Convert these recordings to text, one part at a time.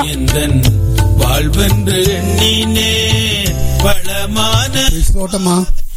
எந்தன் வாழ்வென்று எண்ணினே வளமான பேசலோட்டமா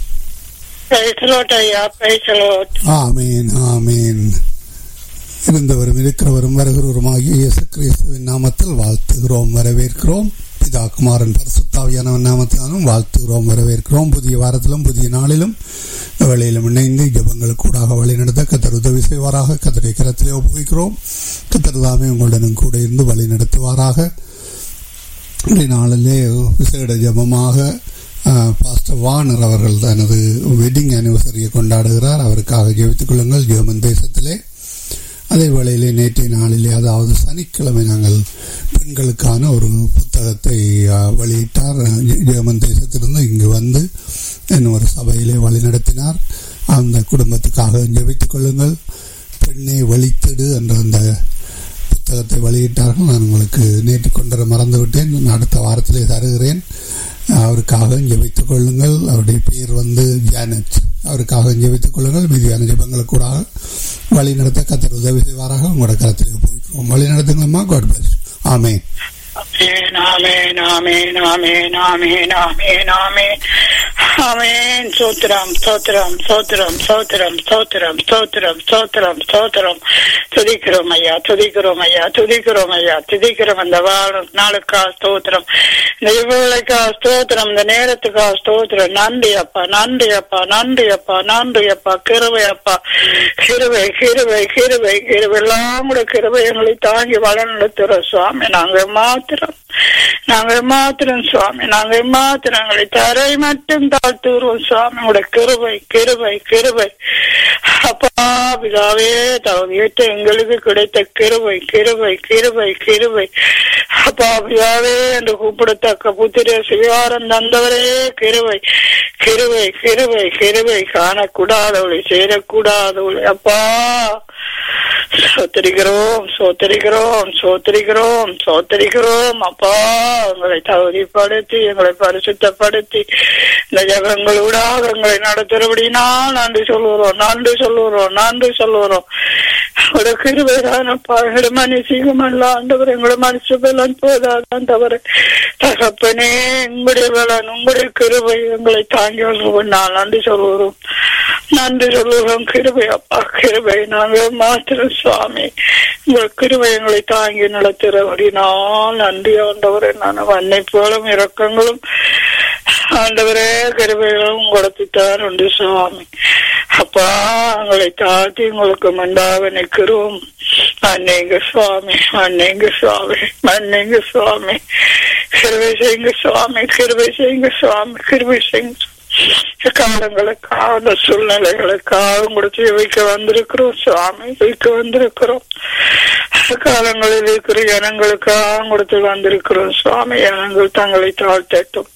பேசலோட் ஐயா பேசலோட் ஆமேன் ஆமேன் இருந்தவரும் இருக்கிறவரும் வருகிறவருமாகிய இயேசு கிறிஸ்துவின் நாமத்தில் வாழ்த்துகிறோம் வரவேற்கிறோம் பிதா குமாரன் பரிசுத்தாவியானவன் நாமத்தினாலும் வாழ்த்துகிறோம் வரவேற்கிறோம் புதிய வாரத்திலும் புதிய நாளிலும் வேளையிலும் இணைந்து ஜபங்களுக்கு கூடாக வழி நடத்த கத்தர் உதவி செய்வாராக கத்தரை கரத்திலே ஒப்புவிக்கிறோம் கத்தர் தாமே உங்களுடனும் கூட இருந்து வழி நடத்துவாராக இன்றைய நாளிலே விசேட ஜபமாக பாஸ்டர் வானர் அவர்கள் தனது வெட்டிங் ஆனிவர்சரியை கொண்டாடுகிறார் அவருக்காக ஜெபித்துக் கொள்ளுங்கள் ஜெர்மன் தேசத்திலே அதே வேளையிலே நேற்றைய நாளிலே அதாவது சனிக்கிழமை நாங்கள் பெண்களுக்கான ஒரு புத்தகத்தை வெளியிட்டார் ஜெர்மன் தேசத்திலிருந்து இங்கு வந்து என்ன ஒரு சபையிலே வழிநடத்தினார் அந்த குடும்பத்துக்காக ஜெபித்துக் கொள்ளுங்கள் பெண்ணை வழித்திடு என்ற அந்த புத்தகத்தை வெளியிட்டார்கள் நான் உங்களுக்கு நேற்று கொண்டு மறந்துவிட்டேன் நான் அடுத்த வாரத்திலே தருகிறேன் அவருக்காக ஜெபித்துக் கொள்ளுங்கள் அவருடைய பேர் வந்து ஜானட் அவருக்காக ஜெபித்துக் கொள்ளுங்கள் மீதியான ஜெபங்களுக்கு கூட வழி நடத்த கத்தர் உதவி செய்வாராக உங்களோட கருத்திலே போய்க்கிறோம் வழி நடத்துங்களம்மா காட் பிளஸ் ஆமேன் ஆமேன் ஆமேன் ஆமேன் ஆமேன் ஆமேன் ஆமேன் ஆமேன் சோத்திரம் சோத்திரம் சோத்திரம் சோத்திரம் சோத்திரம் சோத்திரம் சோத்திரம் சோத்திரம் துதிக்கிறோம் ஐயா துதிக்கிறோம் ஐயா துதிக்கிறோம் ஐயா துதிக்கிறோம் அந்த வாரம் நாளுக்கா ஸ்தோத்திரம் இந்த இவளுக்கா ஸ்தோத்திரம் இந்த நேரத்துக்கா ஸ்தோத்திரம் நன்றி அப்பா நன்றி அப்பா நன்றி அப்பா நன்றி அப்பா கிருவை அப்பா கிருவை கிருவை கிருவை கிருவை எல்லாம் கூட கிருவை எங்களை தாங்கி வளர்ந்துத்துற சுவாமி நாங்க மாத்திரம் நாங்கள் மாத்திரம் சுவாமி நாங்கள் மாத்திரம் எங்களை தரை மட்டும் தாழ்த்துகிறோம் சுவாமி உங்களோட கிருவை கிருவை கிருவை அப்பா பிதாவே தகுதியற்ற எங்களுக்கு கிடைத்த கிருவை கிருவை கிருவை கிருவை அப்பா பிதாவே என்று கூப்பிடத்தக்க புத்திர சிவாரம் தந்தவரே கிருவை கிருவை கிருவை கிருவை காணக்கூடாதவளை சேரக்கூடாதவளை அப்பா சோத்தரிக்கிறோம் சோத்தரிக்கிறோம் சோத்தரிக்கிறோம் சோத்தரிக்கிறோம் அப்பா எங்களை தகுதிப்படுத்தி எங்களை பரிசுத்தப்படுத்தி இந்த ஜகங்களூடாக எங்களை நடத்துறபடினா நன்றி சொல்லுறோம் நன்றி சொல்லுறோம் நன்றி சொல்லுறோம் உங்களோட கிருபைதானப்பா எங்களோட மனுஷிகம் அல்ல ஆண்டவர் எங்களோட மனுஷ பலன் போதாதான் தவிர தகப்பனே உங்களுடைய பலன் உங்களுடைய கிருபை எங்களை தாங்கி நான் நன்றி சொல்லுறோம் நன்றி சொல்லுகிறோம் கிருபை அப்பா கிருபை நாங்கள் மாத்திரம் சுவாமி உங்கள் கிருபை எங்களை தாங்கி நடத்துகிறபடினால் நன்றி ஆண்டவரே நான் வன்னை போலும் இரக்கங்களும் ஆண்டவரே கிருபைகளும் கொடுத்துத்தான் உண்டு சுவாமி அப்பா எங்களை தாழ்த்தி உங்களுக்கு முன்பாக நிற்கிறோம் மன்னிங்க சுவாமி மன்னிங்க சுவாமி மன்னிங்க சுவாமி கிருபை செய்யுங்க சுவாமி கிருபை செய்யுங்க சுவாமி கிருபை செய்யுங்க காலங்களுக்காக அந்த சூழ்நிலைகளுக்காக கொடுத்து வைக்க வந்திருக்கிறோம் சுவாமி வைக்க வந்திருக்கிறோம் காலங்களில் இருக்கிற ஜனங்களுக்காக கொடுத்து வந்திருக்கிறோம் சுவாமி ஜனங்கள் தங்களை தாழ்த்தட்டும்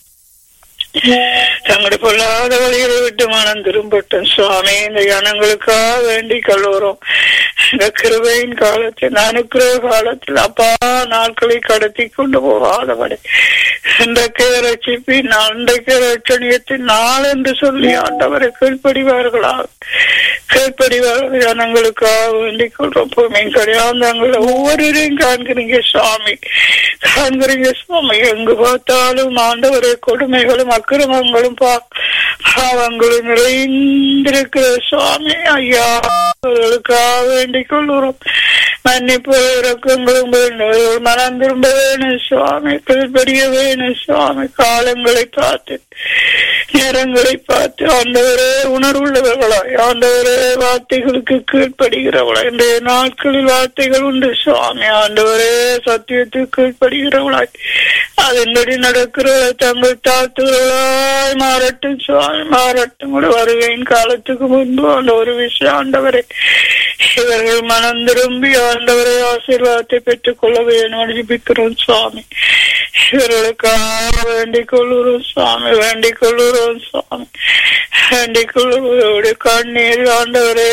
தங்களுடைய பொல்லாத வழிகளை விட்டு மனம் திரும்பட்டும் சுவாமி இந்த ஜனங்களுக்காக வேண்டி கல்லூரும் இந்த கிருபையின் காலத்தில் அனுக்கிரக காலத்தில் அப்பா நாட்களை கடத்தி கொண்டு போகாதபடி இன்றைக்கு ரட்சிப்பின் அன்றைக்கு ரட்சணியத்தின் நாள் என்று சொல்லி ஆண்டவரை கீழ்ப்படிவார்களாக கீழ்ப்படிவார்கள் ஜனங்களுக்காக வேண்டிக் கொள்றோம் மீன் கிடையாந்தங்களை ஒவ்வொருவரையும் காண்கிறீங்க சுவாமி காண்கிறீங்க சுவாமி எங்கு பார்த்தாலும் ஆண்டவரை கொடுமைகளும் அக்கிரமங்களும் பாவங்களும் நிறைந்திருக்கிற சுவாமி ஐயா அவர்களுக்காக வேண்டிக் கொள்கிறோம் மன்னிப்பு இறக்கங்களும் வேண்டும் மனம் திரும்ப வேணும் சுவாமி கீழ்படிய வேணும் சுவாமி காலங்களை பார்த்து நேரங்களை பார்த்து ஆண்டவரே உணர்வுள்ளவர்களாய் ஆண்டவரே வார்த்தைகளுக்கு கீழ்ப்படுகிறவளா இன்றைய நாட்களில் வார்த்தைகள் உண்டு சுவாமி ஆண்டவரே சத்தியத்துக்கு கீழ்ப்படுகிறவளாய் அதன்படி நடக்கிற தங்கள் தாத்துகளாய் மாறட்டும் சுவாமி மாறட்டும் கூட வருகையின் காலத்துக்கு முன்பு அந்த ஒரு விஷயம் ஆண்டவரே இவர்கள் மனம் திரும்பி ஆண்டவரை ஆசீர்வாதத்தை பெற்றுக் கொள்ள வேணும் ஜிபிக்கிறோம் சுவாமி இவர்களுக்காக வேண்டிக் கொள்ளுறோம் சுவாமி வேண்டிக் கொள்ளுறோம் சுவாமி வேண்டிக் கொள்ளுவோடு கண்ணீர் ஆண்டவரே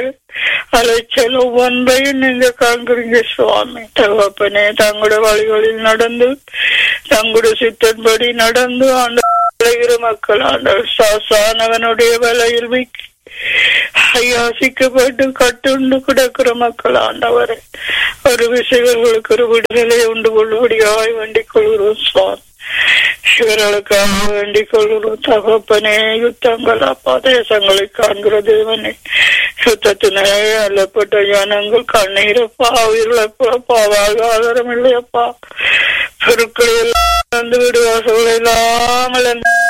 அலைச்சல் ஒவ்வொன்றையும் நீங்க காண்கிறீங்க சுவாமி தகப்பனே தங்களுடைய வழிகளில் நடந்து தங்களுடைய சித்தன்படி நடந்து ஆண்டு மக்கள் ஆண்டவர் சாசானவனுடைய வலையில் ஐயா சிக்கப்பட்டு கட்டுண்டு கிடக்கிற மக்கள் ஆண்டவரே ஒரு விஷயங்களுக்கு ஒரு விடுதலை உண்டு கொள்ளுபடியாய் வேண்டிக் கொள்கிறோம் சுவாமி இவர்களுக்காக வேண்டிக் கொள்கிறோம் தகப்பனே யுத்தங்கள் அப்பா தேசங்களை காண்கிற தேவனே யுத்தத்தினே அல்லப்பட்ட ஜனங்கள் கண்ணீரப்பா உயிரிழப்பா வாழ்வாதாரம் இல்லையப்பா பொருட்களை எல்லாம் வந்து விடுவாசல் இல்லாமல்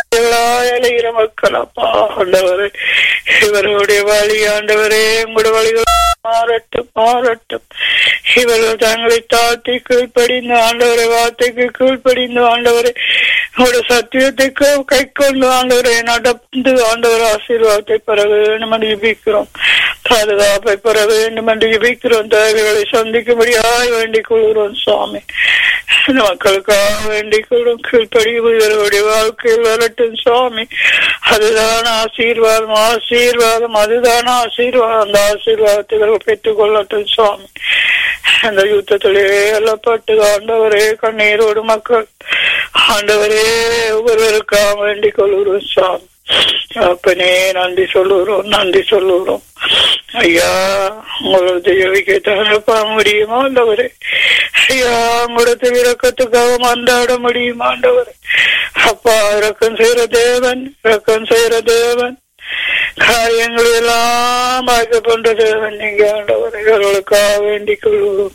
அலைகிற மக்கள் அப்பா ஆண்டவரே இவர்களுடைய வழி ஆண்டவரே உங்களுடைய வழிகள் மாறட்டும் மாறட்டும் இவர்கள் தங்களை தாழ்த்தி கீழ்ப்படிந்து ஆண்டவரை வார்த்தைக்கு கீழ்ப்படிந்து ஆண்டவரை உங்களுடைய சத்தியத்துக்கு கை கொண்டு ஆண்டவரை நடந்து ஆண்டவர் ஆசீர்வாதத்தை பெற வேண்டும் என்று ஜெபிக்கிறோம் பாதுகாப்பை பெற வேண்டும் என்று ஜெபிக்கிறோம் தேவைகளை சந்திக்கும்படியாய் வேண்டிக் கொள்கிறோம் சுவாமி இந்த மக்களுக்காக வேண்டிக் கொள்ளும் கீழ்ப்படி இவர்களுடைய வாழ்க்கையில் வரட்டும் சுவாமி அதுதான் ஆசீர்வாதம் ஆசீர்வாதம் அதுதான் ஆசீர்வாதம் அந்த ஆசீர்வாதத்தை இவர்கள் பெற்றுக் கொள்ளட்டும் சுவாமி அந்த யுத்தத்திலே எல்லப்பட்டு ஆண்டவரே கண்ணீரோடு மக்கள் ஆண்டவரே ஒவ்வொருவருக்காக வேண்டிக் கொள்கிறோம் சுவாமி அப்பனே நன்றி சொல்லுறோம் நன்றி சொல்லுறோம் ஐயா உங்களது ஜெபிக்க தகப்பா முடியுமா ஆண்டவரே ஐயா உங்களது இறக்கத்துக்காக மன்றாட முடியுமா ஆண்டவரே அப்பா இறக்கம் செய்யற தேவன் இறக்கம் செய்யற தேவன் காரியங்கள் எல்லாம் பாய்க்கப்பட்ட தேவன் நீங்க ஆண்டவர் இவர்களுக்காக வேண்டிக் கொள்வோம்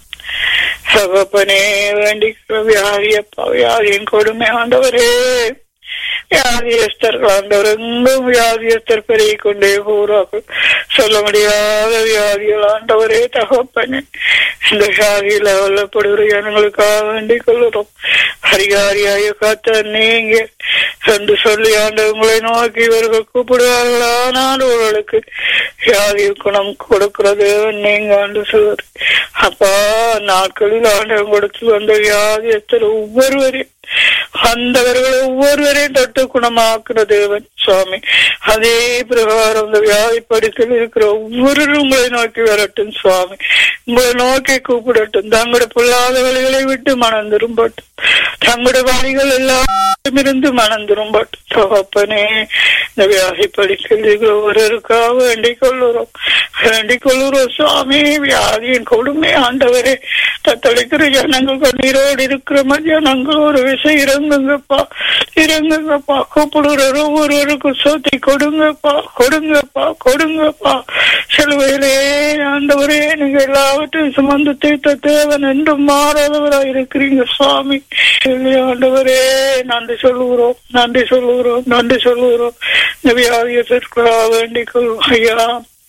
சகப்பனே வேண்டிக் வியாதியப்பா வியாதியின் கொடுமை ஆண்டவரே வியாதியஸ்தர்கள் ஆண்டவர் எங்கும் வியாதியஸ்தர் பெருகிக் கொண்டே போறார்கள் சொல்ல முடியாத வியாதிகள் ஆண்டவரே தகப்பனே இந்த வியாதியில வல்லப்படுகிற ஜனங்களுக்காக வேண்டிக் கொள்கிறோம் ஹரிகாரியாய காத்த நீங்க என்று சொல்லி ஆண்டவங்களை நோக்கி இவர்கள் கூப்பிடுவார்கள் ஆனால் அவர்களுக்கு வியாதி குணம் கொடுக்கிறது நீங்க ஆண்டு சொல்வது அப்பா நாட்களில் ஆண்டவன் கொடுத்து வந்த வியாதியத்தில் ஒவ்வொருவரையும் வந்தவர்கள் ஒவ்வொருவரையும் தொட்டு குணமாக்குற தேவன் சுவாமி அதே பிரகாரம் அந்த வியாதி படுக்கையில் இருக்கிற ஒவ்வொருவரும் உங்களை நோக்கி வரட்டும் சுவாமி உங்களை நோக்கி கூப்பிடட்டும் தங்களுடைய பொல்லாத வழிகளை விட்டு மனம் திரும்பட்டும் தங்களுடைய வழிகள் எல்லாம் இருந்து மனம் திரும்பட்டும் தகப்பனே இந்த வியாதி படுக்கையில் இருக்கிற ஒருவருக்காக வேண்டிக் கொள்ளுறோம் வேண்டிக் கொள்ளுறோம் சுவாமி வியாதியின் கொடுமை ஆண்டவரே தத்தளிக்கிற ஜனங்கள் கண்ணீரோடு இருக்கிற மாதிரி ஜனங்கள் ஒரு விஷயம் இறங்குங்கப்பா இறங்குங்கப்பா கூப்பிடுற ஒவ்வொருவருக்கும் சோத்தி கொடுங்கப்பா கொடுங்கப்பா கொடுங்கப்பா சிலுவையிலே ஆண்டவரே நீங்க எல்லாவற்றையும் சுமந்து தீர்த்த தேவன் என்றும் மாறாதவராக இருக்கிறீங்க சுவாமி ஆண்டவரே நன்றி சொல்லுகிறோம் நன்றி சொல்லுகிறோம் நன்றி சொல்லுகிறோம் இந்த வியாதியத்திற்காக வேண்டிக் கொள்வோம் ஐயா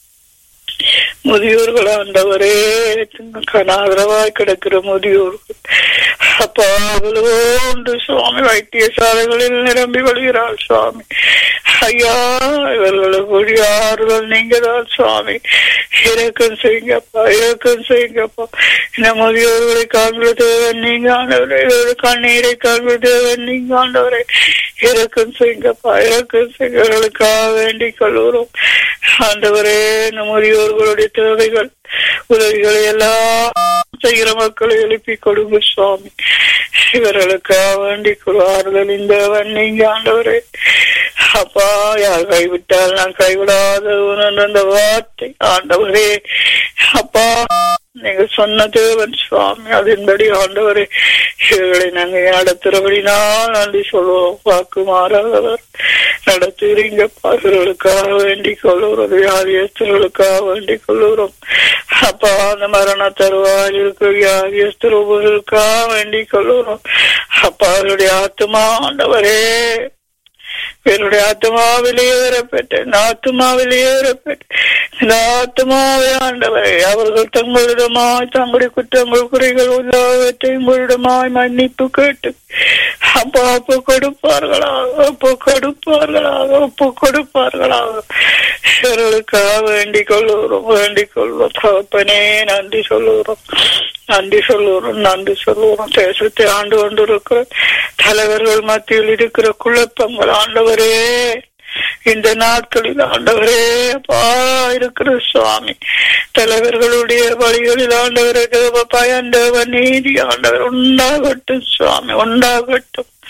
முதியோர்கள் ஆண்டவரே கனாதரவாய் கிடக்கிற முதியோர்கள் அப்பா அவ்வளோண்டு சுவாமி வைத்தியசாலைகளில் நிரம்பி வழிகிறாள் சுவாமி ஐயா இவர்களுக்கு ஆறுதல் நீங்க தான் சுவாமி இறக்கம் செய்யுங்கப்பா இறக்கம் செய்யுங்கப்பா இந்த முதியோர்களை காண்கிற தேவன் நீங்க ஆண்டவரே கண்ணீரை காண்கிற தேவன் நீங்க ஆண்டவரை இறக்கம் செய்யுங்கப்பா இறக்கம் செய்யுங்களுக்காக வேண்டிக் கொள்கிறோம் ஆண்டவரே இந்த முதியோர்களுடைய தேவைகள் உதவிகளை எல்லாம் செய்கிற மக்களை எழுப்பி கொடுங்க சுவாமி இவர்களுக்காக வேண்டிக் கொள்வார்கள் இந்த நீங்க ஆண்டவரே அப்பா யார் கைவிட்டால் நான் கைவிடாத அந்த வார்த்தை ஆண்டவரே அப்பா நீங்க சொன்ன தேவன் சுவாமி அதன்படி ஆண்டவரே இவர்களை நாங்க நடத்துறபடினால் நன்றி சொல்லுவோம் வாக்கு மாறாதவர் நடத்துகிறீங்க இவர்களுக்காக வேண்டிக் கொள்ளுறோம் வியாதியஸ்தர்களுக்காக வேண்டிக் கொள்ளுறோம் அப்பா அந்த மரண தருவாயில் இருக்கிற வியாதியஸ்தர் ஒவ்வொருக்காக வேண்டிக் கொள்ளுறோம் அப்பா அவருடைய ஆத்மா ஆண்டவரே என்னுடைய ஆத்மாவிலே ஏறப்பட்டேன் ஆத்மாவிலே ஏறப்பட்டேன் இந்த ஆத்மாவை ஆண்டவரை அவர்கள் தங்களிடமாய் தங்களுடைய குற்றங்கள் குறைகள் உள்ளவற்றையும் உங்களிடமாய் மன்னிப்பு கேட்டு அப்பா ஒப்பு கொடுப்பார்களாக ஒப்பு கொடுப்பார்களாக ஒப்பு கொடுப்பார்களாக இவர்களுக்காக வேண்டிக் கொள்ளுகிறோம் வேண்டிக் கொள்வோம் தகப்பனே நன்றி சொல்லுகிறோம் நன்றி சொல்லுகிறோம் நன்றி சொல்லுகிறோம் தேசத்தை ஆண்டு கொண்டிருக்கிற தலைவர்கள் மத்தியில் இருக்கிற குழப்பங்கள் ஆண்டவரே இந்த நாட்களில் ஆண்டவரே அப்பா இருக்கிற சுவாமி தலைவர்களுடைய வழிகளில் ஆண்டவரே தேவ பயன் தேவ நீதி ஆண்டவர் உண்டாகட்டும் சுவாமி உண்டாகட்டும்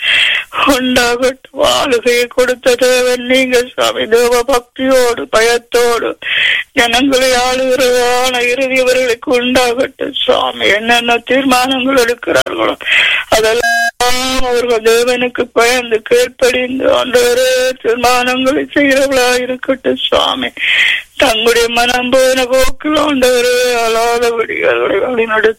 உண்டாகட்டும் ஆளுகையை கொடுத்த தேவன் நீங்க சுவாமி தேவ பக்தியோடு பயத்தோடு ஜனங்களை ஆளுகிறதான இறுதி அவர்களுக்கு உண்டாகட்டும் சுவாமி என்னென்ன தீர்மானங்கள் எடுக்கிறார்களோ அதெல்லாம் அவர்கள் தேவனுக்கு பயந்து கீழ்ப்படிந்து ஆண்டவரே தீர்மானங்களை செய்கிறவர்களா இருக்கட்டும் சுவாமி தங்களுடைய மனம் போன போக்கில் ஆண்டவரே அழாதபடி அவர்களை வழிநடத்த